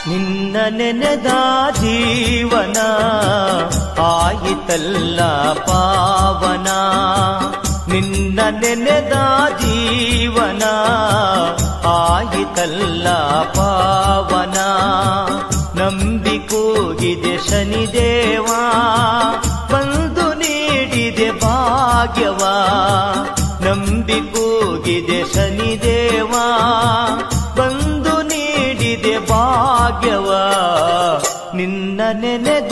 ನಿನ್ನ ನೆನೆದ ಜೀವನ ಆಯಿತಲ್ಲ ಪಾವನ ನಿನ್ನ ನೆನೆದ ಜೀವನ ಆಯಿತಲ್ಲ ಪಾವನ ನಂಬಿ ಕೂಗಿದೆ ಶನಿದೇವ ಬಂದು ನೀಡಿದೆ ಭಾಗ್ಯವ ನಂಬಿ ಕೂಗಿದೆ ಶನಿದೇವ ಬಂದು ನೀಡಿದೆ ಭಾಗ್ಯವ ನಿನ್ನ ನೆನೆದ